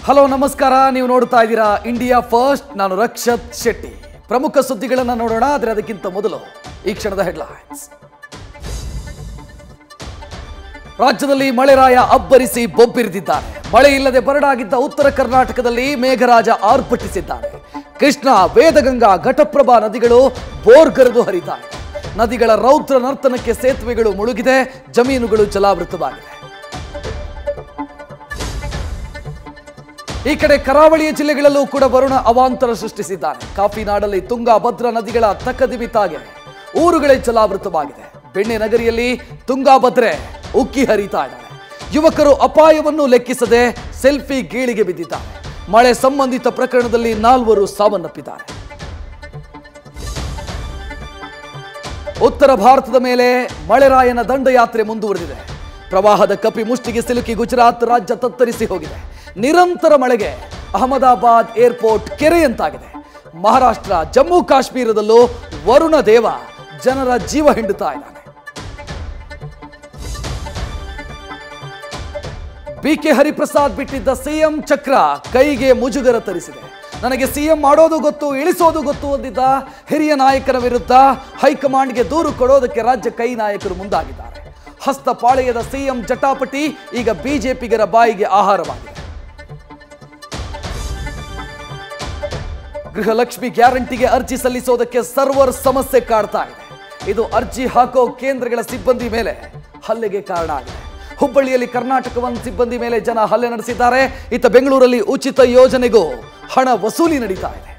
hello ನಮಸ್ಕಾರ ನೀವು ನೋಡ್ತಾ ಇದ್ದೀರಾ ಇಂಡಿಯಾ ಫಸ್ಟ್ ನಾನು ರಕ್ಷತ್ ಶೆಟ್ಟಿ ಪ್ರಮುಖ ಸುದ್ದಿಗಳನ್ನು ನೋಡೋಣ ಆದರೆ ಅದಕ್ಕಿಂತ ಮೊದಲು ಈ ಕ್ಷಣದ ಹೆಡ್ಲೈನ್ಸ್ ರಾಜ್ಯದಲ್ಲಿ ಮಳೆರಾಯ ಅಬ್ಬರಿಸಿ ಬೊಬ್ಬಿರಿದಿದ್ದಾನೆ ಮಳೆ ಇಲ್ಲದೆ ಬರಡಾಗಿದ್ದ ಉತ್ತರ ಕರ್ನಾಟಕದಲ್ಲಿ ಮೇಘರಾಜ ಆರ್ಭಟಿಸಿದ್ದಾನೆ ಕೃಷ್ಣ ವೇದಗಂಗಾ ಘಟಪ್ರಭಾ ನದಿಗಳು ಬೋರ್ಗರೆದು ಹರಿತಾ ಇದೆ ನದಿಗಳ ರೌದ್ರ ನರ್ತನಕ್ಕೆ ಸೇತುವೆಗಳು ಮುಳುಗಿದೆ ಜಮೀನುಗಳು ಜಲಾವೃತವಾಗಿದೆ ಈ ಕಡೆ ಕರಾವಳಿಯ ಜಿಲ್ಲೆಗಳಲ್ಲೂ ಕೂಡ ವರುಣ ಅವಾಂತರ ಸೃಷ್ಟಿಸಿದ್ದಾನೆ ಕಾಫಿ ನಾಡಲ್ಲಿ ತುಂಗಾ ಭದ್ರಾ ನದಿಗಳ ತಕದಿಮಿತಾಗೆ ಊರುಗಳೇ ಜಲಾವೃತವಾಗಿದೆ ಬೆಣ್ಣೆ ನಗರಿಯಲ್ಲಿ ತುಂಗಾಭದ್ರೆ ಉಕ್ಕಿ ಹರಿತಾ ಇದ್ದಾಳೆ ಯುವಕರು ಅಪಾಯವನ್ನು ಲೆಕ್ಕಿಸದೆ ಸೆಲ್ಫಿ ಗೀಳಿಗೆ ಬಿದ್ದಿದ್ದಾರೆ ಮಳೆ ಸಂಬಂಧಿತ ಪ್ರಕರಣದಲ್ಲಿ ನಾಲ್ವರು ಸಾವನ್ನಪ್ಪಿದ್ದಾರೆ ಉತ್ತರ ಭಾರತದ ಮೇಲೆ ಮಳೆರಾಯನ ದಂಡಯಾತ್ರೆ ಮುಂದುವರೆದಿದೆ ಪ್ರವಾಹದ ಕಪಿ ಮುಷ್ಟಿಗೆ ಸಿಲುಕಿ ಗುಜರಾತ್ ರಾಜ್ಯ ತತ್ತರಿಸಿ ಹೋಗಿದೆ ನಿರಂತರ ಮಳೆಗೆ ಅಹಮದಾಬಾದ್ ಏರ್ಪೋರ್ಟ್ ಕೆರೆಯಂತಾಗಿದೆ ಮಹಾರಾಷ್ಟ್ರ ಜಮ್ಮು ಕಾಶ್ಮೀರದಲ್ಲೂ ವರುಣ ದೇವ ಜನರ ಜೀವ ಹಿಂಡುತ್ತಾ ಇದ್ದಾನೆ ಬಿ ಕೆ ಹರಿಪ್ರಸಾದ್ ಬಿಟ್ಟಿದ್ದ ಸಿಎಂ ಚಕ್ರ ಕೈಗೆ ಮುಜುಗರ ತರಿಸಿದೆ ನನಗೆ ಸಿಎಂ ಮಾಡೋದು ಗೊತ್ತು ಇಳಿಸೋದು ಗೊತ್ತು ಅಂದಿದ್ದ ಹಿರಿಯ ನಾಯಕನ ವಿರುದ್ಧ ಹೈಕಮಾಂಡ್ಗೆ ದೂರು ಕೊಡೋದಕ್ಕೆ ರಾಜ್ಯ ಕೈ ನಾಯಕರು ಮುಂದಾಗಿದ್ದಾರೆ ಹಸ್ತಪಾಳೆಯದ ಸಿಎಂ ಜಟಾಪಟಿ ಈಗ ಬಿಜೆಪಿಗರ ಬಾಯಿಗೆ ಆಹಾರವಾಗಿದೆ ಗೃಹಲಕ್ಷ್ಮಿ ಗ್ಯಾರಂಟಿಗೆ ಅರ್ಜಿ ಸಲ್ಲಿಸೋದಕ್ಕೆ ಸರ್ವರ್ ಸಮಸ್ಯೆ ಕಾಡ್ತಾ ಇದೆ ಇದು ಅರ್ಜಿ ಹಾಕೋ ಕೇಂದ್ರಗಳ ಸಿಬ್ಬಂದಿ ಮೇಲೆ ಹಲ್ಲೆಗೆ ಕಾರಣ ಆಗಿದೆ ಹುಬ್ಬಳ್ಳಿಯಲ್ಲಿ ಕರ್ನಾಟಕ ಒನ್ ಸಿಬ್ಬಂದಿ ಮೇಲೆ ಜನ ಹಲ್ಲೆ ನಡೆಸಿದ್ದಾರೆ ಇತ್ತ ಬೆಂಗಳೂರಲ್ಲಿ ಉಚಿತ ಯೋಜನೆಗೂ ಹಣ ವಸೂಲಿ ನಡೀತಾ ಇದೆ